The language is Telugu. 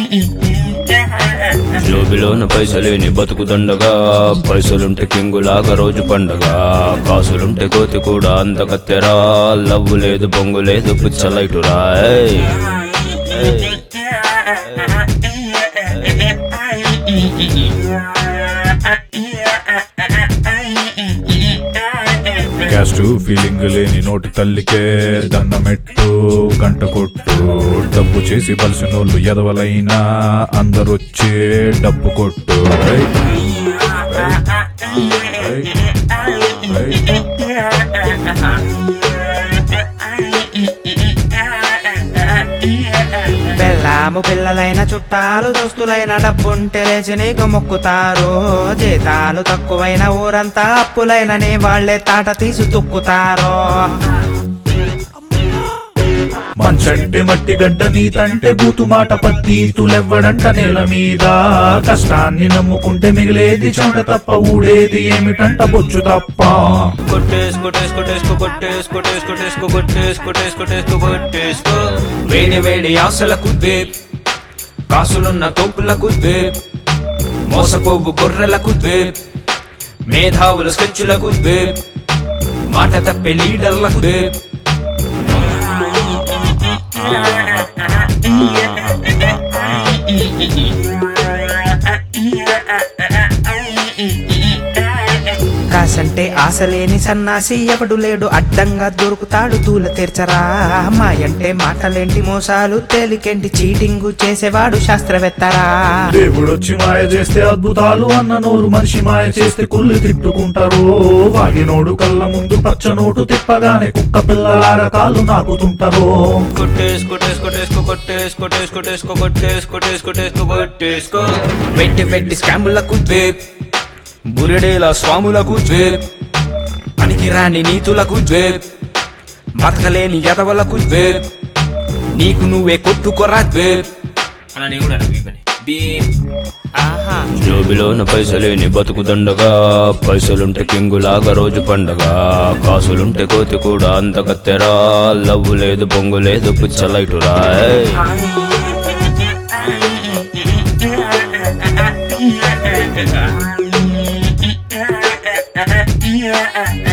జోబిలోన పైసలేని బతుకు దండగా పైసలుంటే కింగులాగా రోజు పండగ కాసులుంటే కోతి కూడా అంత కత్తెరా లవ్వు లేదు బొంగు లేదు పిచ్చలైటురా ఏయ్. ఏయ్. క్యాస్ట్ ఫీలింగ్ లేని నోటి తల్లికే దండమెట్టు గంట కొట్టు డబ్బు చేసి బలిసినోళ్ళు ఎదవలైనా అందరొచ్చే డబ్బు కొట్టు రై. రై. రై. రై. పెళ్ళాము పిల్లలైన చుట్టాలు దోస్తులైన డబ్బుంటే లేచి నీకు మొక్కుతారు జీతాలు తక్కువైన ఊరంతా అప్పులైనని వాళ్ళే తాట తీసి తుక్కుతారు మంచంటే మట్టి గడ్డ నీతంటే బూతు మాట పత్తీతులెవ్వడంట నేల మీద కష్టాన్ని నమ్ముకుంటే మిగిలేది చెమట తప్ప ఊడేది ఏమిటంట బొచ్చు తప్ప కొట్టేసుకో కొట్టేసుకో కొట్టేసుకో కొట్టేసుకో కొట్టేసుకో కొట్టేసుకో కొట్టేసుకో కొట్టేసుకో కొట్టేసుకో వేడి వేడి ఆశలకు ద్వేప్ కాసులున్న తోపులకు ద్వేప్ మోసపోవు గొర్రెలకు ద్వేప్ మేధావుల స్కెచ్చులకు ద్వేప్ మాట తప్పే లీడర్లకు ద్వేప్ కాసంటే ఆశలేని సన్నాసి ఎవడు లేడు అడ్డంగా దొరుకుతాడు తూల తీర్చరా మాయంటే మాటలేంటి మోసాలు తేలికేంటి చీటింగు చేసేవాడు శాస్త్రవేత్తరా దేవుడొచ్చి మాయ చేస్తే అద్భుతాలు అన్న నోరు మనిషి మాయ చేస్తే కుళ్ళు తిట్టుకుంటారు వాగినోడు కళ్ళ ముందు పచ్చ నోటు తిప్పగానే కుక్క పిల్లలార కాళ్ళు నాకుతుంటారు కొట్టేసుకో కొట్టేసుకో కొట్టేసుకో కొట్టేసుకో కొట్టేసుకో కొట్టేసుకో కొట్టేసుకో కొట్టేసుకో వెట్టి వెట్టి స్కాములకు ద్వేప్ బురిడేల స్వాములకు ద్వేప్ పనికిరాని నీతులకు ద్వేప్ బతకలేని ఎదవలకు ద్వేప్ నీకు నువ్వే కొట్టుకోరా ద్వేప్ అలా కూడా జోబిలోన పైసలేని బతుకు దండగా పైసలుంటే కింగులాగా రోజు పండగ కాసులుంటే కోతి కూడా అంత కత్తెరా లవ్వు లేదు బొంగు లేదు పిచ్చలైటురా ఏయ్. Yeah.